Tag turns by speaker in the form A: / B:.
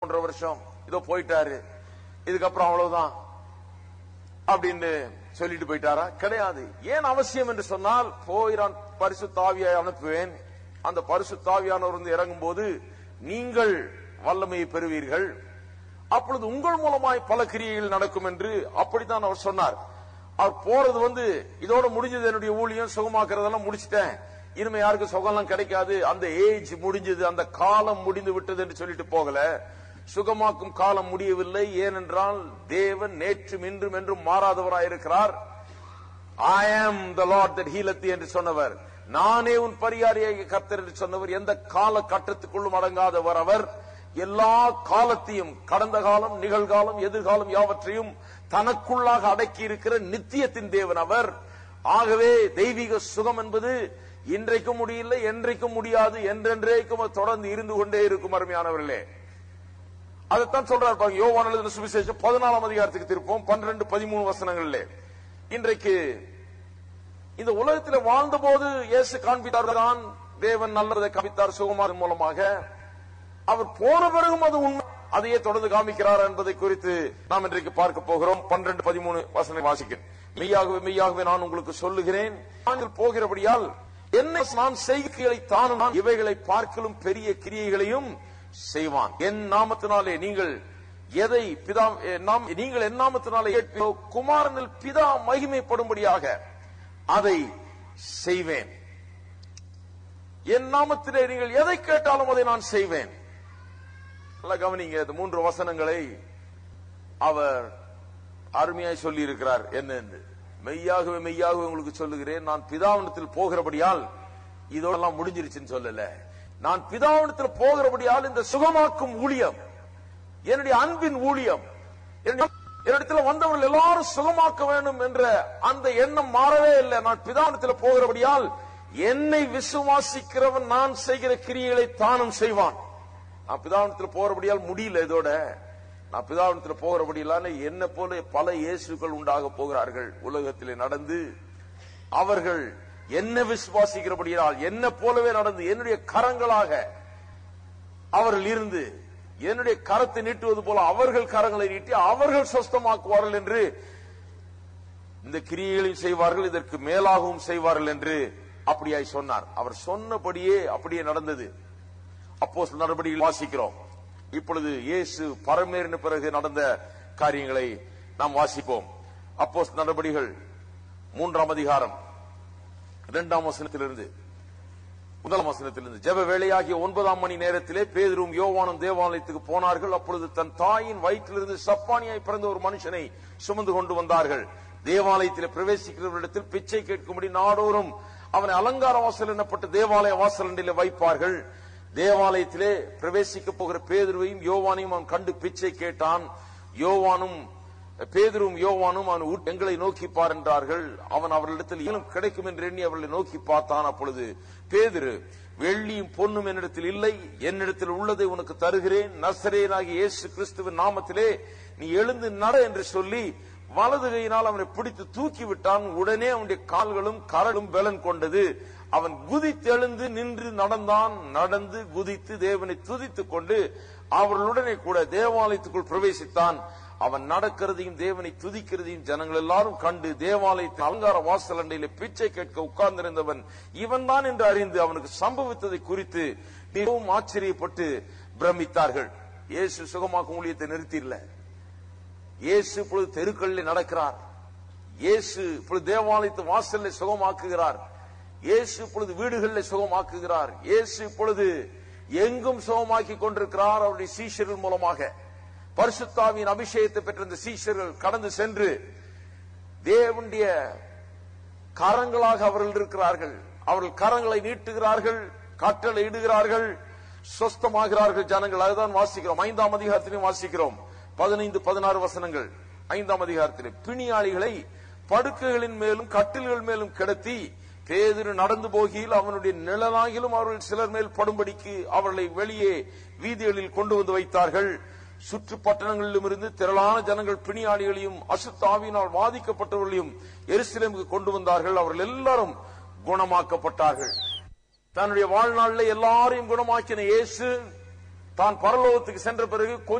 A: ஒன்றரை வருஷம் இதோ போயிட்டாரு இதுக்கப்புறம் அவ்வளவுதான் அப்படின்னு சொல்லிட்டு போயிட்டாரா கிடையாது ஏன் அவசியம் என்று சொன்னால் போய் நான் பரிசு தாவியை அனுப்புவேன் அந்த பரிசு தாவியானவர் வந்து இறங்கும் போது நீங்கள் வல்லமையை பெறுவீர்கள் அப்பொழுது உங்கள் மூலமாய் பல கிரியைகள் நடக்கும் என்று அப்படித்தான் அவர் சொன்னார் அவர் போறது வந்து இதோட முடிஞ்சது என்னுடைய ஊழியம் சுகமாக்குறதெல்லாம் முடிச்சிட்டேன் இனிமே யாருக்கும் சுகம்லாம் கிடைக்காது அந்த ஏஜ் முடிஞ்சது அந்த காலம் முடிந்து விட்டது என்று சொல்லிட்டு போகல சுகமாக்கும் காலம் முடியவில்லை ஏனென்றால் தேவன் நேற்றும் இன்றும் என்றும் மாறாதவராயிருக்கிறார் ஐ ஆம் த லார்ட் தட் ஹீலத்தி என்று சொன்னவர் நானே உன் பரிகாரியாக கர்த்தர் என்று சொன்னவர் எந்த கால கட்டத்துக்குள்ளும் அடங்காதவர் அவர் எல்லா காலத்தையும் கடந்த காலம் நிகழ்காலம் எதிர்காலம் யாவற்றையும் தனக்குள்ளாக அடக்கி இருக்கிற நித்தியத்தின் தேவன் அவர் ஆகவே தெய்வீக சுகம் என்பது இன்றைக்கும் முடியல என்றைக்கும் முடியாது என்றென்றைக்கும் அது தொடர்ந்து இருந்து கொண்டே இருக்கும் அருமையானவர்களே அதைத்தான் சொல்றார் பாருங்க யோவான் எழுதின சுவிசேஷம் பதினாலாம் அதிகாரத்துக்கு திருப்போம் பன்னிரண்டு பதிமூணு வசனங்களிலே இன்றைக்கு இந்த உலகத்தில் வாழ்ந்த போது இயேசு காண்பித்தார் தான் தேவன் நல்லதை காமித்தார் சுகுமாரன் மூலமாக அவர் போன பிறகும் அது உண்மை அதையே தொடர்ந்து காமிக்கிறார் என்பதை குறித்து நாம் இன்றைக்கு பார்க்க போகிறோம் பன்னிரண்டு பதிமூணு வசனம் வாசிக்கிறேன் மெய்யாகவே மெய்யாகவே நான் உங்களுக்கு சொல்லுகிறேன் நாங்கள் போகிறபடியால் என்ன நான் செய்கைகளை தானும் நான் இவைகளை பார்க்கலும் பெரிய கிரியைகளையும் செய்வான் என் நாமத்தினாலே நீங்கள் எதை பிதா நாம் நீங்கள் என் நாமத்தினாலே கேட்பீரோ குமாரனில் பிதா மகிமைப்படும்படியாக அதை செய்வேன் என் நாமத்திலே நீங்கள் எதை கேட்டாலும் அதை நான் செய்வேன் நல்லா கவனிங்க இந்த மூன்று வசனங்களை அவர் அருமையாய் சொல்லி இருக்கிறார் என்னன்னு மெய்யாகவே மெய்யாகவே உங்களுக்கு சொல்லுகிறேன் நான் பிதாவனத்தில் போகிறபடியால் இதோடெல்லாம் முடிஞ்சிருச்சுன்னு சொல்லல நான் பிதாவனத்தில் போகிறபடியால் இந்த சுகமாக்கும் ஊழியம் என்னுடைய அன்பின் ஊழியம் என்னுடைய- என்னிடத்தில் வந்தவர்கள் எல்லாரும் சுகமாக்க வேண்டும் என்ற அந்த எண்ணம் மாறவே இல்லை நான் பிதாவனத்தில் போகிறபடியால் என்னை விசுவாசிக்கிறவன் நான் செய்கிற கிரியைகளை தானும் செய்வான் நான் பிதாவனத்தில் போறபடியால் முடியல இதோட நான் பிதாவனத்தில் போகிறபடியால் என்ன போல பல இயேசுகள் உண்டாக போகிறார்கள் உலகத்திலே நடந்து அவர்கள் என்ன விசுவாசிக்கிறபடியால் என்ன போலவே நடந்து என்னுடைய கரங்களாக அவர்கள் இருந்து என்னுடைய கரத்தை நீட்டுவது போல அவர்கள் கரங்களை நீட்டி அவர்கள் சொஸ்தமாக்குவார்கள் என்று இந்த கிரியைகளையும் செய்வார்கள் இதற்கு மேலாகவும் செய்வார்கள் என்று அப்படியாய் சொன்னார் அவர் சொன்னபடியே அப்படியே நடந்தது அப்போ நடவடிக்கைகள் வாசிக்கிறோம் இப்பொழுது இயேசு பரமேறின பிறகு நடந்த காரியங்களை நாம் வாசிப்போம் அப்போ நடவடிக்கைகள் மூன்றாம் அதிகாரம் இரண்டாம் வசனத்திலிருந்து முதலாம் வசனத்திலிருந்து ஜெப வேளையாகிய ஒன்பதாம் மணி நேரத்திலே பேதரும் யோவானும் தேவாலயத்துக்கு போனார்கள் அப்பொழுது தன் தாயின் வயிற்றிலிருந்து சப்பானியாய் பிறந்த ஒரு மனுஷனை சுமந்து கொண்டு வந்தார்கள் தேவாலயத்தில் பிரவேசிக்கிறவரிடத்தில் பிச்சை கேட்கும்படி நாடோறும் அவனை அலங்கார வாசல் எனப்பட்ட தேவாலய வாசல் ஒன்றிலே வைப்பார்கள் தேவாலயத்திலே பிரவேசிக்க போகிற பேதுருவையும் யோவானையும் அவன் கண்டு பிச்சை கேட்டான் யோவானும் பேதுரும் யோவானும் அவன் உட்- எங்களை நோக்கி பார் என்றார்கள் அவன் அவர்களிடத்தில் ஏனும் கிடைக்கும் என்று எண்ணி அவர்களை நோக்கி பார்த்தான் அப்பொழுது பேதுரு வெள்ளியும் பொன்னும் என்னிடத்தில் இல்லை என்னிடத்தில் உள்ளதை உனக்கு தருகிறேன் நசரேனாகிய இயேசு கிறிஸ்துவின் நாமத்திலே நீ எழுந்து நட என்று சொல்லி வலது கையினால் அவனை பிடித்து தூக்கி விட்டான் உடனே அவனுடைய கால்களும் கரடும் பலன் கொண்டது அவன் குதித்தெழுந்து நின்று நடந்தான் நடந்து குதித்து தேவனை துதித்துக் கொண்டு அவர்களுடனே கூட தேவாலயத்துக்குள் பிரவேசித்தான் அவன் நடக்கிறதையும் தேவனை துதிக்கிறதையும் ஜனங்கள் எல்லாரும் கண்டு தேவாலயத்தின் அலங்கார வாசல் அண்டையிலே பிச்சை கேட்க உட்கார்ந்திருந்தவன் இவன்தான் என்று அறிந்து அவனுக்கு சம்பவித்ததை குறித்து மிகவும் ஆச்சரியப்பட்டு பிரமித்தார்கள் இயேசு சுகமாக்கும் ஊழியத்தை நிறுத்திடல இயேசு இப்பொழுது தெருக்களில் நடக்கிறார் இயேசு இப்பொழுது தேவாலயத்து வாசலில் சுகமாக்குகிறார் இயேசு இப்பொழுது வீடுகளில் சுகமாக்குகிறார் இயேசு இப்பொழுது எங்கும் சுகமாக்கி கொண்டிருக்கிறார் அவருடைய சீஷர்கள் மூலமாக பரிசுத்தாவின் அபிஷேகத்தை பெற்ற இந்த சீஷர்கள் கடந்து சென்று தேவனுடைய கரங்களாக அவர்கள் இருக்கிறார்கள் அவர்கள் கரங்களை நீட்டுகிறார்கள் கட்டளை இடுகிறார்கள் சொஸ்தமாகிறார்கள் ஜனங்கள் அதுதான் வாசிக்கிறோம் ஐந்தாம் அதிகாரத்திலையும் வாசிக்கிறோம் பதினைந்து பதினாறு வசனங்கள் ஐந்தாம் அதிகாரத்திலே பிணியாளிகளை படுக்கைகளின் மேலும் கட்டில்கள் மேலும் கிடத்தி பேதிரு நடந்து போகையில் அவனுடைய நிழலாகிலும் அவர்கள் சிலர் மேல் படும்படிக்கு அவர்களை வெளியே வீதிகளில் கொண்டு வந்து வைத்தார்கள் சுற்று பட்டணங்களிலும் இருந்து திரளான ஜனங்கள் பிணியாளிகளையும் அசுத்தாவினால் பாதிக்கப்பட்டவர்களையும் எருசலேமுக்கு கொண்டு வந்தார்கள் அவர்கள் எல்லாரும் குணமாக்கப்பட்டார்கள் தன்னுடைய வாழ்நாளில் எல்லாரையும் குணமாக்கின இயேசு தான் பரலோகத்துக்கு சென்ற பிறகு கொஞ்ச